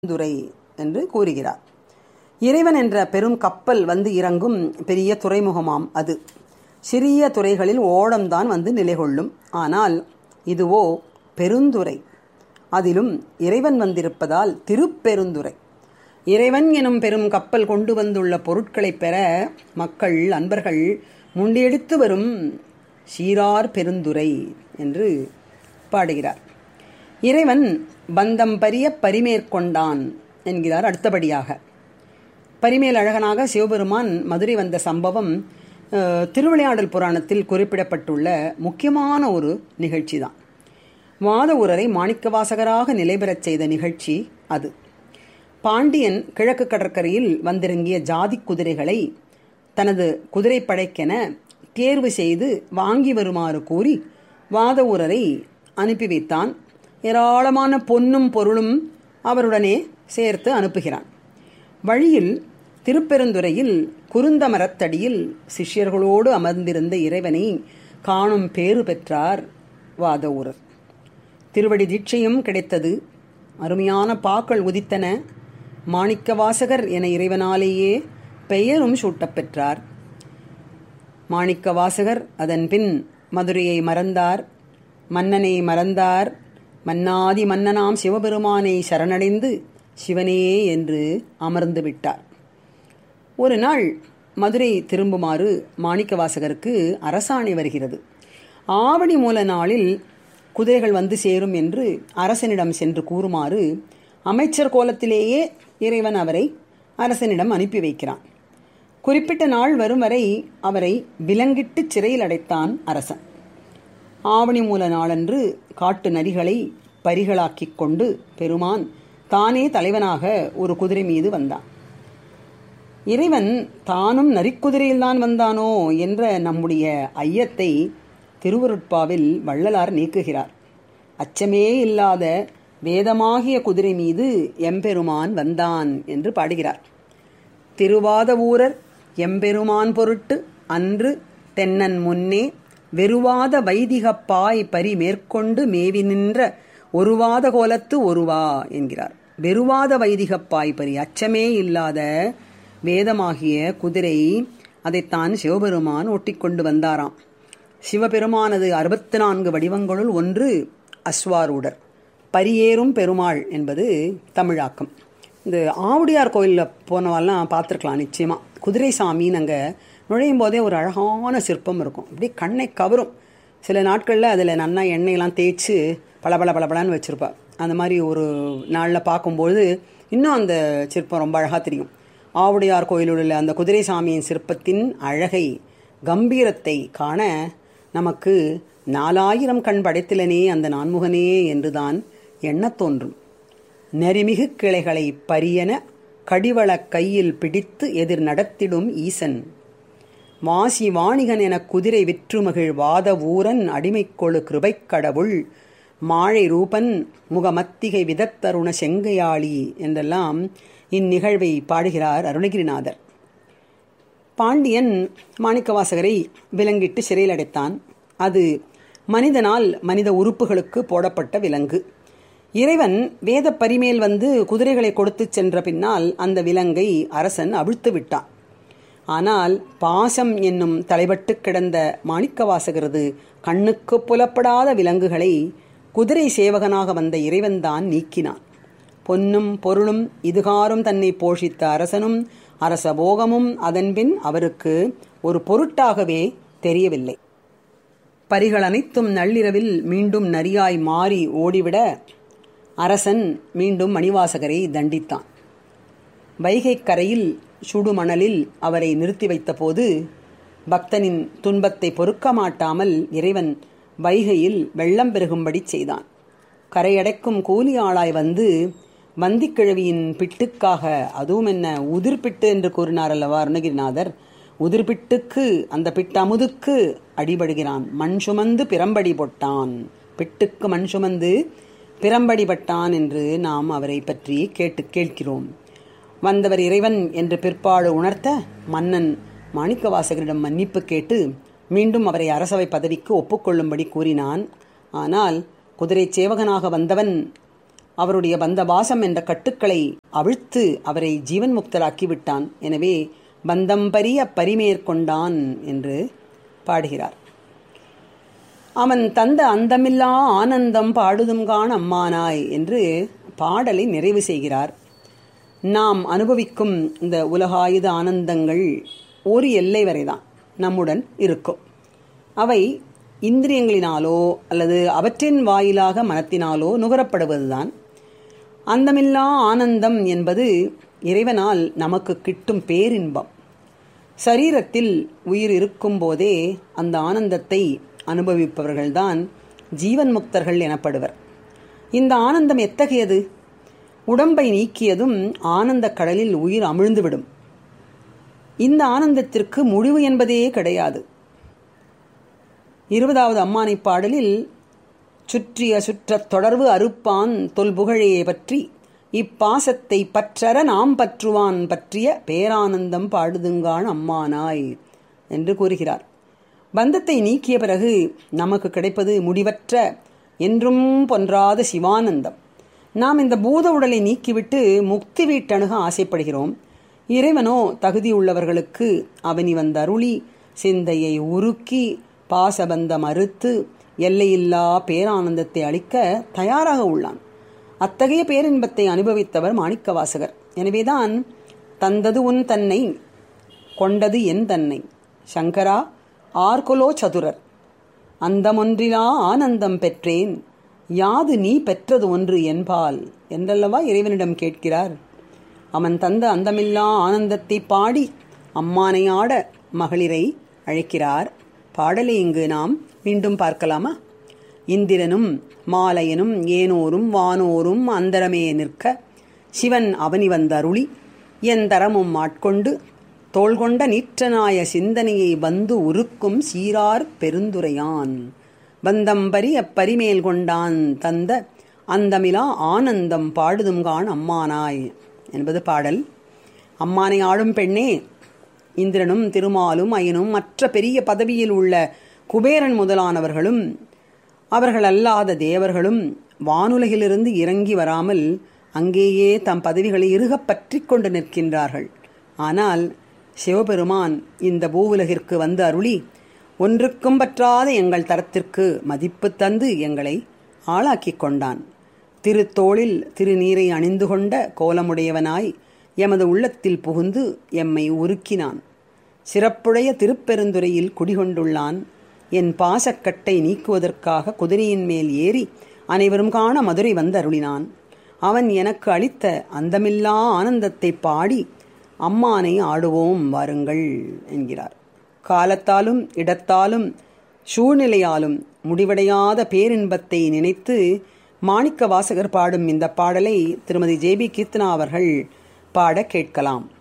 துறை என்று கூறுகிறார் இறைவன் என்ற பெரும் கப்பல் வந்து இறங்கும் பெரிய துறைமுகமாம் அது சிறிய துறைகளில் ஓடம்தான் வந்து நிலை கொள்ளும் ஆனால் இதுவோ பெருந்துறை அதிலும் இறைவன் வந்திருப்பதால் திருப்பெருந்துறை இறைவன் எனும் பெரும் கப்பல் கொண்டு வந்துள்ள பொருட்களை பெற மக்கள் அன்பர்கள் முண்டியெடுத்து வரும் சீரார் பெருந்துறை என்று பாடுகிறார் இறைவன் பந்தம் பரிய பரிமேற்கொண்டான் என்கிறார் அடுத்தபடியாக பரிமேல் அழகனாக சிவபெருமான் மதுரை வந்த சம்பவம் அஹ், திருவிளையாடல் புராணத்தில் குறிப்பிடப்பட்டுள்ள முக்கியமான ஒரு நிகழ்ச்சி தான் வாத ஊரரை மாணிக்கவாசகராக நிலைபெறச் செய்த நிகழ்ச்சி அது பாண்டியன் கிழக்கு கடற்கரையில் வந்திறங்கிய ஜாதி குதிரைகளை தனது குதிரைப்படைக்கென தேர்வு செய்து வாங்கி வருமாறு கூறி வாத ஊரரை அனுப்பி வைத்தான் ஏராளமான பொன்னும் பொருளும் அவருடனே சேர்த்து அனுப்புகிறான் வழியில் திருப்பெருந்துறையில் குருந்த மரத்தடியில் சிஷ்யர்களோடு அமர்ந்திருந்த இறைவனை காணும் பேறு பெற்றார் வாதவூரர் திருவடி தீட்சையும் கிடைத்தது அருமையான பாக்கள் உதித்தன மாணிக்க வாசகர் என இறைவனாலேயே பெயரும் சூட்டப் பெற்றார் மாணிக்க வாசகர் அதன் பின் மதுரையை மறந்தார் மன்னனை மறந்தார் மன்னாதி மன்னனாம் சிவபெருமானை சரணடைந்து சிவனே என்று அமர்ந்து விட்டார் ஒரு நாள் மதுரை திரும்புமாறு மாணிக்கவாசகருக்கு அரசாணை வருகிறது ஆவணி மூல நாளில் குதிரைகள் வந்து சேரும் என்று அரசனிடம் சென்று கூறுமாறு அமைச்சர் கோலத்திலேயே இறைவன் அவரை அரசனிடம் அனுப்பி வைக்கிறான் குறிப்பிட்ட நாள் வரும் வரை அவரை விலங்கிட்டு சிறையில் அடைத்தான் அரசன் ஆவணி மூல நாளன்று காட்டு நரிகளை பரிகளாக்கிக் கொண்டு பெருமான் தானே தலைவனாக ஒரு குதிரை மீது வந்தான் இறைவன் தானும் நரிக்குதிரையில்தான் வந்தானோ என்ற நம்முடைய ஐயத்தை திருவருட்பாவில் வள்ளலார் நீக்குகிறார் அச்சமே இல்லாத வேதமாகிய குதிரை மீது எம்பெருமான் வந்தான் என்று பாடுகிறார் திருவாத ஊரர் எம்பெருமான் பொருட்டு அன்று தென்னன் முன்னே வெறுவாத வைதிகப்பாய் பரி மேற்கொண்டு மேவி நின்ற ஒருவாத கோலத்து ஒருவா என்கிறார் வெறுவாத வைதிகப்பாய் பரி அச்சமே இல்லாத வேதமாகிய குதிரை அதைத்தான் சிவபெருமான் ஒட்டிக்கொண்டு வந்தாராம் சிவபெருமானது அறுபத்தி நான்கு வடிவங்களுள் ஒன்று அஸ்வாரூடர் பரியேறும் பெருமாள் என்பது தமிழாக்கம் இந்த ஆவுடையார் கோயிலில் போனவெல்லாம் பார்த்துருக்கலாம் நிச்சயமாக குதிரை சாமின்னு அங்கே நுழையும் போதே ஒரு அழகான சிற்பம் இருக்கும் அப்படியே கண்ணை கவரும் சில நாட்களில் அதில் நன்னா எண்ணெயெல்லாம் தேய்ச்சி பளபள பளபளன்னு வச்சுருப்பா அந்த மாதிரி ஒரு நாளில் பார்க்கும்போது இன்னும் அந்த சிற்பம் ரொம்ப அழகாக தெரியும் ஆவுடையார் கோயிலில் உள்ள அந்த குதிரை சாமியின் சிற்பத்தின் அழகை கம்பீரத்தை காண நமக்கு நாலாயிரம் கண் படைத்திலனே அந்த நான்முகனே என்றுதான் எண்ணத் தோன்றும் நெறிமிகு கிளைகளை பரியன கடிவள கையில் பிடித்து எதிர் நடத்திடும் ஈசன் வாசி வாணிகன் என குதிரை விற்றுமகிழ் வாத ஊரன் அடிமைக்கொழு கிருபைக் கடவுள் மாழை ரூபன் முகமத்திகை விதத்தருண செங்கையாளி என்றெல்லாம் இந்நிகழ்வை பாடுகிறார் அருணகிரிநாதர் பாண்டியன் மாணிக்கவாசகரை விலங்கிட்டு சிறையில் அடைத்தான் அது மனிதனால் மனித உறுப்புகளுக்கு போடப்பட்ட விலங்கு இறைவன் வேத பரிமேல் வந்து குதிரைகளை கொடுத்துச் சென்ற பின்னால் அந்த விலங்கை அரசன் அவிழ்த்து விட்டான் ஆனால் பாசம் என்னும் தலைபட்டு கிடந்த மாணிக்கவாசகரது கண்ணுக்கு புலப்படாத விலங்குகளை குதிரை சேவகனாக வந்த இறைவன்தான் நீக்கினான் பொன்னும் பொருளும் இதுகாரும் தன்னை போஷித்த அரசனும் அரச போகமும் அதன்பின் அவருக்கு ஒரு பொருட்டாகவே தெரியவில்லை பரிகள் அனைத்தும் நள்ளிரவில் மீண்டும் நரியாய் மாறி ஓடிவிட அரசன் மீண்டும் மணிவாசகரை தண்டித்தான் வைகைக் கரையில் சுடுமணலில் அவரை நிறுத்தி வைத்தபோது பக்தனின் துன்பத்தை பொறுக்க மாட்டாமல் இறைவன் வைகையில் வெள்ளம் பெருகும்படி செய்தான் கரையடைக்கும் கூலி ஆளாய் வந்து வந்திக்கிழவியின் பிட்டுக்காக அதுவும் என்ன உதிர்பிட்டு என்று கூறினார் அல்லவா அருணகிரிநாதர் உதிர்பிட்டுக்கு அந்த பிட்டமுதுக்கு அடிபடுகிறான் மண் சுமந்து பிறம்படி பொட்டான் பிட்டுக்கு மண் சுமந்து பிறம்படி பட்டான் என்று நாம் அவரை பற்றி கேட்டு கேட்கிறோம் வந்தவர் இறைவன் என்று பிற்பாடு உணர்த்த மன்னன் மாணிக்கவாசகரிடம் மன்னிப்பு கேட்டு மீண்டும் அவரை அரசவை பதவிக்கு ஒப்புக்கொள்ளும்படி கூறினான் ஆனால் குதிரை சேவகனாக வந்தவன் அவருடைய பந்தபாசம் என்ற கட்டுக்களை அவிழ்த்து அவரை ஜீவன் முக்தராக்கி விட்டான் எனவே பந்தம் பரிய பரிமேற்கொண்டான் என்று பாடுகிறார் அவன் தந்த அந்தமில்லா ஆனந்தம் பாடுதும்கான் அம்மானாய் என்று பாடலை நிறைவு செய்கிறார் நாம் அனுபவிக்கும் இந்த உலகாயுத ஆனந்தங்கள் ஒரு எல்லை வரைதான் நம்முடன் இருக்கும் அவை இந்திரியங்களினாலோ அல்லது அவற்றின் வாயிலாக மனத்தினாலோ நுகரப்படுவதுதான் அந்தமில்லா ஆனந்தம் என்பது இறைவனால் நமக்கு கிட்டும் பேரின்பம் சரீரத்தில் உயிர் இருக்கும் போதே அந்த ஆனந்தத்தை அனுபவிப்பவர்கள்தான் ஜீவன் முக்தர்கள் எனப்படுவர் இந்த ஆனந்தம் எத்தகையது உடம்பை நீக்கியதும் ஆனந்த கடலில் உயிர் அமிழ்ந்துவிடும் இந்த ஆனந்தத்திற்கு முடிவு என்பதே கிடையாது இருபதாவது அம்மானை பாடலில் சுற்றிய சுற்றத் தொடர்பு அறுப்பான் தொல்புகழையே பற்றி இப்பாசத்தை பற்றற நாம் பற்றுவான் பற்றிய பேரானந்தம் பாடுதுங்கான் அம்மானாய் என்று கூறுகிறார் பந்தத்தை நீக்கிய பிறகு நமக்கு கிடைப்பது முடிவற்ற என்றும் பொன்றாத சிவானந்தம் நாம் இந்த பூத உடலை நீக்கிவிட்டு முக்தி வீட்டணுக ஆசைப்படுகிறோம் இறைவனோ தகுதியுள்ளவர்களுக்கு அவனி வந்த அருளி சிந்தையை உருக்கி பாசபந்தம் அறுத்து எல்லையில்லா பேரானந்தத்தை அளிக்க தயாராக உள்ளான் அத்தகைய பேரின்பத்தை அனுபவித்தவர் மாணிக்கவாசகர் எனவேதான் தந்தது உன் தன்னை கொண்டது என் தன்னை சங்கரா ஆர்கொலோ சதுரர் அந்தமொன்றிலா ஆனந்தம் பெற்றேன் யாது நீ பெற்றது ஒன்று என்பால் என்றல்லவா இறைவனிடம் கேட்கிறார் அவன் தந்த அந்தமில்லா ஆனந்தத்தை பாடி அம்மானை ஆட மகளிரை அழைக்கிறார் பாடலை இங்கு நாம் மீண்டும் பார்க்கலாமா இந்திரனும் மாலையனும் ஏனோரும் வானோரும் அந்தரமே நிற்க சிவன் அவனி வந்தருளி என் தரமும் ஆட்கொண்டு தோள்கொண்ட நீற்றனாய சிந்தனையை வந்து உருக்கும் சீரார் பெருந்துரையான் பந்தம்பரி அப்பரிமேல் கொண்டான் தந்த அந்தமிலா ஆனந்தம் பாடுதும்கான் அம்மானாய் என்பது பாடல் அம்மானை ஆளும் பெண்ணே இந்திரனும் திருமாலும் அயனும் மற்ற பெரிய பதவியில் உள்ள குபேரன் முதலானவர்களும் அவர்கள் அல்லாத தேவர்களும் வானுலகிலிருந்து இறங்கி வராமல் அங்கேயே தம் பதவிகளை இறுகப் பற்றி கொண்டு நிற்கின்றார்கள் ஆனால் சிவபெருமான் இந்த பூவுலகிற்கு வந்து அருளி ஒன்றுக்கும் பற்றாத எங்கள் தரத்திற்கு மதிப்பு தந்து எங்களை ஆளாக்கிக் கொண்டான் திருத்தோளில் திருநீரை அணிந்து கொண்ட கோலமுடையவனாய் எமது உள்ளத்தில் புகுந்து எம்மை உருக்கினான் சிறப்புடைய திருப்பெருந்துறையில் குடிகொண்டுள்ளான் என் பாசக்கட்டை நீக்குவதற்காக குதிரையின் மேல் ஏறி அனைவரும் காண மதுரை வந்து அருளினான் அவன் எனக்கு அளித்த அந்தமில்லா ஆனந்தத்தை பாடி அம்மானை ஆடுவோம் வாருங்கள் என்கிறார் காலத்தாலும் இடத்தாலும் சூழ்நிலையாலும் முடிவடையாத பேரின்பத்தை நினைத்து மாணிக்க வாசகர் பாடும் இந்த பாடலை திருமதி ஜேபி கீர்த்தனா அவர்கள் பாட கேட்கலாம்